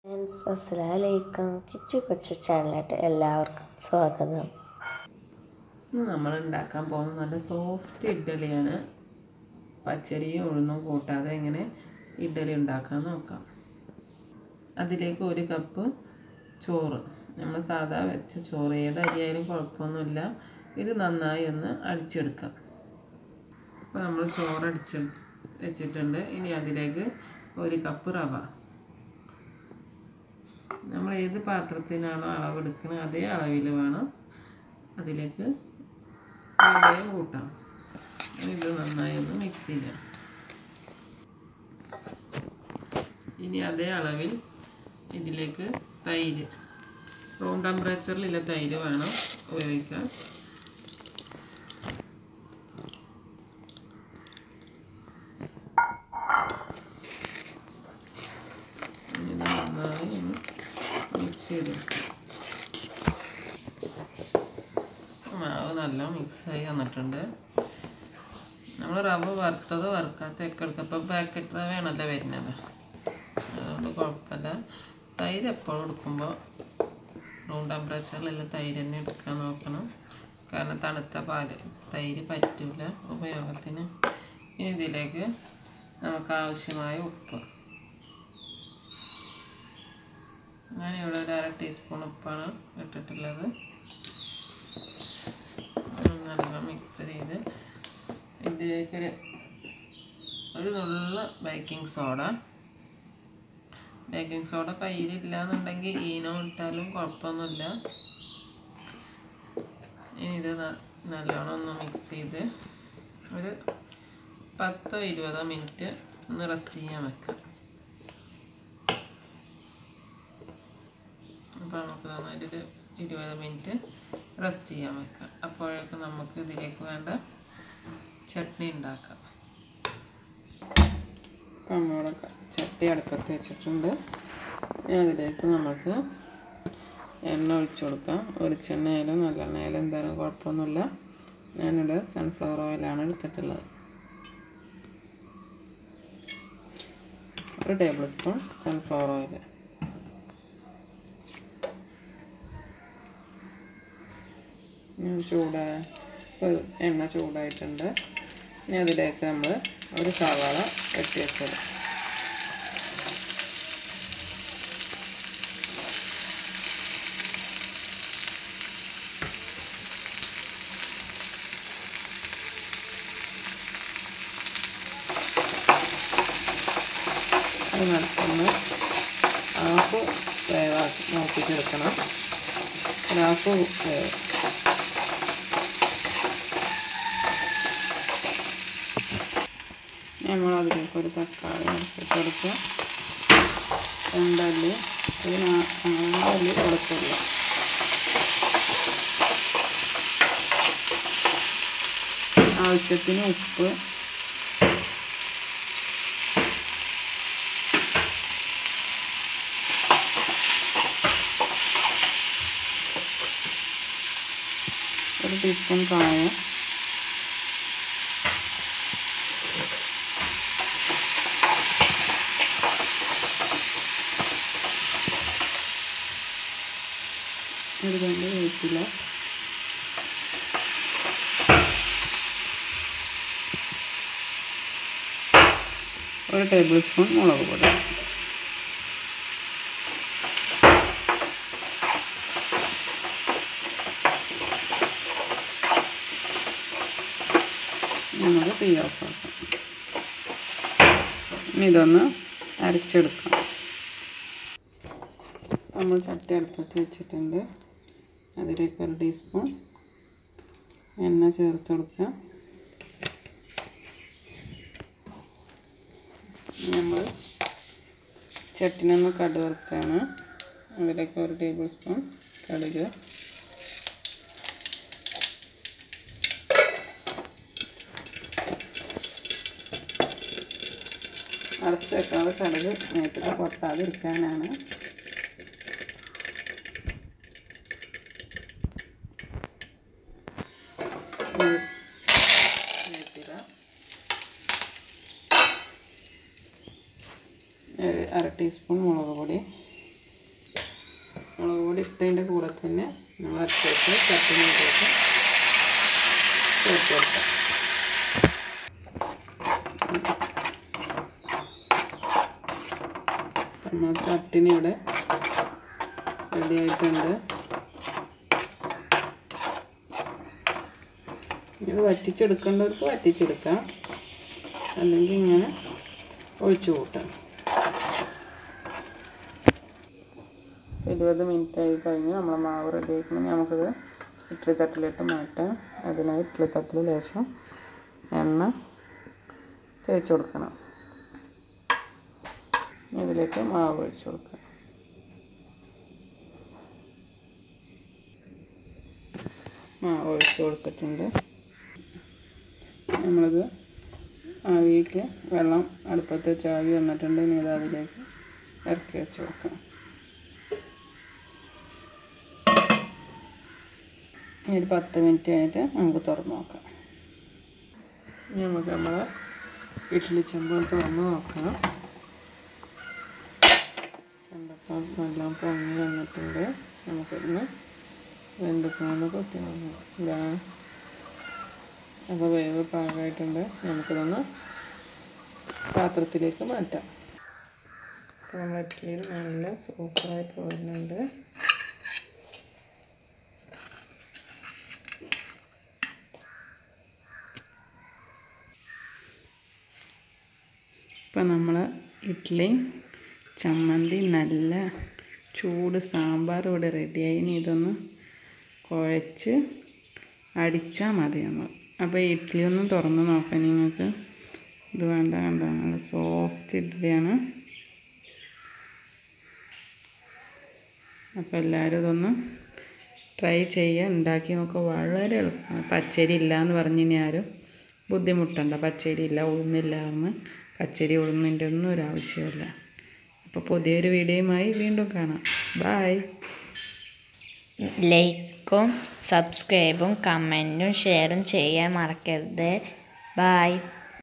friends അസ്സലാമലൈക്കും കിച്ചു കൊച്ചു ചാനലായിട്ട് എല്ലാവർക്കും സ്വാഗതം ഇന്ന് നമ്മൾ ഉണ്ടാക്കാൻ പോകുന്ന നല്ല സോഫ്റ്റ് ഇഡ്ഡലിയാണ് പച്ചരിയും ഉഴുന്നും കൂട്ടാതെ എങ്ങനെ ഇഡ്ഡലി ഉണ്ടാക്കാൻ നോക്കാം അതിലേക്ക് ഒരു കപ്പ് ചോറ് നമ്മൾ സാധാ വെച്ച ചോറ് ഏത് അരിയായാലും കുഴപ്പമൊന്നുമില്ല ഇത് നന്നായി ഒന്ന് അടിച്ചെടുക്കാം അപ്പോൾ നമ്മൾ ചോറ് അടിച്ച് വെച്ചിട്ടുണ്ട് ഇനി അതിലേക്ക് ഒരു കപ്പ് റവ നമ്മൾ ഏത് പാത്രത്തിനാണോ അളവെടുക്കുന്നത് അതേ അളവിൽ വേണം അതിലേക്ക് വെള്ളയും കൂട്ടാം ഇത് നന്നായി ഒന്ന് മിക്സ് ചെയ്യാം ഇനി അതേ അളവിൽ ഇതിലേക്ക് തൈര് റൂം ടെമ്പറേച്ചറിലുള്ള തൈര് വേണം ഉപയോഗിക്കാൻ ഇനി ഇത് നന്നായി ഒന്ന് മിക്സ് ചെയ്തെടുക്കാം മാവ് നല്ല മിക്സായി വന്നിട്ടുണ്ട് നമ്മൾ റവ വറുത്തത് വറുക്കാത്ത ഒക്കെ എടുക്കുക ഇപ്പോൾ പാക്കറ്റ് റവയാണല്ലോ വരുന്നത് അതുകൊണ്ട് കുഴപ്പമില്ല തൈര് എപ്പോഴും എടുക്കുമ്പോൾ റൂം ടെമ്പറേച്ചറിലുള്ള തൈര് തന്നെ എടുക്കാൻ നോക്കണം കാരണം തണുത്ത പാല് തൈര് പറ്റില്ല ഉപയോഗത്തിന് ഇനി ഇതിലേക്ക് നമുക്ക് ആവശ്യമായ ഉപ്പ് ഞാനിവിടെ ഒരു അര ടീസ്പൂൺ ഉപ്പാണ് ഇട്ടിട്ടുള്ളത് നല്ല മിക്സ് ചെയ്ത് ഇതിലേക്കൊരു ഒരു നുള്ള ബേക്കിംഗ് സോഡ ബേക്കിംഗ് സോഡ കയ്യിലില്ല എന്നുണ്ടെങ്കിൽ ഈനോ ഇട്ടാലും കുഴപ്പമൊന്നുമില്ല ഇനി ഇത് നല്ലോണം ഒന്ന് മിക്സ് ചെയ്ത് ഒരു പത്തോ ഇരുപതോ മിനിറ്റ് ഒന്ന് റെസ്റ്റ് ചെയ്യാൻ വെക്കാം അപ്പോൾ നമുക്ക് നന്നായിട്ടൊരു ഇരുപത് മിനിറ്റ് റെസ്റ്റ് ചെയ്യാൻ വെക്കാം അപ്പോഴേക്കും നമുക്ക് ഇതിലേക്ക് വേണ്ട ചട്നി ഉണ്ടാക്കാം നമ്മുടെ ചട്ടി അടുപ്പത്ത് വെച്ചിട്ടുണ്ട് അതിലേക്ക് നമുക്ക് എണ്ണ ഒഴിച്ചു കൊടുക്കാം വെളിച്ചെണ്ണ ആയാലും നല്ലെണ്ണ ആയാലും എന്തായാലും കുഴപ്പമൊന്നുമില്ല ഞാനിവിടെ സൺഫ്ലവർ ഓയിലാണ് എടുത്തിട്ടുള്ളത് ഒരു ടേബിൾ സ്പൂൺ സൺഫ്ലവർ ഓയിൽ ചൂടായ എണ്ണ ചൂടായിട്ടുണ്ട് ഇനി അതിലേക്ക് നമ്മൾ ഒരു സവാള വെട്ടി വെച്ചത് അത് നടത്തുന്ന ഹാഫ് വേവാക്കി നോക്കിയിട്ട് എടുക്കണം ഹാഫ് വേവ് നമ്മൾ അതിലേക്ക് ഒരു തക്കാളി ഇറച്ചിട്ട് കൊടുക്കുക രണ്ടല്ലി ഒരു നാലല്ലി കൊടുക്കില്ല ആവശ്യത്തിന് ഉപ്പ് ഒരു ടീസ്പൂൺ കായം ഒരു രണ്ട് വേപ്പില ഒരു ടേബിൾ സ്പൂൺ മുളക് പൊടി നമുക്ക് തീ ഓഫാക്കാം ഇനി ഇതൊന്ന് അരച്ചെടുക്കാം നമ്മൾ ചട്ടി അടുപ്പത്ത് വെച്ചിട്ടുണ്ട് അതിലേക്ക് ഒരു ടീസ്പൂൺ എണ്ണ ചേർത്ത് കൊടുക്കുക നമ്മൾ ചട്ടിനൊന്ന് കടുക് വറുക്കുകയാണ് അതിലേക്ക് ഒരു ടേബിൾ സ്പൂൺ കടുക് അടച്ചു വെക്കാതെ കടുക് നേരത്തെ പൊട്ടാതിരിക്കാനാണ് വേപ്പില ഒരു അര ടീസ്പൂൺ മുളക് പൊടി കൂടി ഇട്ടതിൻ്റെ കൂടെ തന്നെ നമ്മൾ അച്ചേക്ക് ചട്ടിനിയിലേക്ക് ചേർത്ത് കൊടുക്കാം നമ്മൾ ചട്ടിനി ഇവിടെ റെഡി ആയിട്ടുണ്ട് ഇത് വറ്റിച്ചെടുക്കേണ്ടവർക്ക് വറ്റിച്ചെടുക്കാം അല്ലെങ്കിൽ ഇങ്ങനെ ഒഴിച്ചു കൂട്ടാം ഇരുപത് മിനിറ്റ് ആയി കഴിഞ്ഞ് നമ്മൾ മാവ് റെഡി ആക്കണം നമുക്കിത് ഇഡ്ഡലി തട്ടിലിട്ട് മാറ്റാം അതിനായി ഇഡ്ഡലി തട്ടിൽ ലേശം എണ്ണ തേച്ച് കൊടുക്കണം ഇതിലേക്ക് മാവ് ഒഴിച്ച് കൊടുക്കാം മാവ് ഒഴിച്ച് കൊടുത്തിട്ടുണ്ട് നമ്മളിത് ആവിക്ക് വെള്ളം അടുപ്പത്ത് വെച്ച് ആവി വന്നിട്ടുണ്ട് ഇനി ഇത് അതിലേക്ക് ഇറക്കി വെച്ച് കൊടുക്കാം ഇനി ഒരു പത്ത് മിനിറ്റ് കഴിഞ്ഞിട്ട് നമുക്ക് തുറന്ന് നോക്കാം ഇനി നമുക്ക് നമ്മളെ ഇഡ്ഡലി ചെമ്പ് തുറന്ന് നോക്കണം കണ്ടപ്പോൾ എല്ലാം പൊങ്ങി വന്നിട്ടുണ്ട് നമുക്കിന്ന് വെന്തിട്ടാണ് കൊത്തി വന്നു ഇതാ അപ്പോൾ വേവ് പാകമായിട്ടുണ്ട് നമുക്കിതൊന്ന് പാത്രത്തിലേക്ക് മാറ്റാം അപ്പോൾ നമ്മൾ ഇഡ്ഡലിയിൽ നല്ല സൂപ്പറായിട്ട് വരുന്നുണ്ട് ഇപ്പം നമ്മൾ ഇഡ്ഡലി ചമ്മന്തി നല്ല ചൂട് സാമ്പാർ ഇവിടെ റെഡിയായി ഇനി ഇതൊന്ന് കുഴച്ച് അടിച്ചാൽ മതി നമ്മൾ അപ്പോൾ ഇഡ്ഡലി ഒന്ന് തുറന്ന് നോക്കാം നിങ്ങൾക്ക് ഇത് വേണ്ട കണ്ട നല്ല സോഫ്റ്റ് ഇഡ്ഡലിയാണ് അപ്പോൾ എല്ലാവരും ഇതൊന്ന് ട്രൈ ചെയ്യുക ഉണ്ടാക്കി നോക്കുക വളരെ എളുപ്പമാണ് പച്ചരി ഇല്ല എന്ന് പറഞ്ഞ് ഇനി ആരും ബുദ്ധിമുട്ടണ്ട പച്ചരി ഇല്ല ഉഴുന്നില്ല എന്ന് പച്ചരി ഉഴുന്നിൻ്റെ ഒന്നും ഒരു ആവശ്യമില്ല അപ്പോൾ പുതിയൊരു വീഡിയോയുമായി വീണ്ടും കാണാം ബായ് ലൈക്കും സബ്സ്ക്രൈബും കമൻറ്റും ഷെയറും ചെയ്യാൻ മറക്കരുത് ബായ്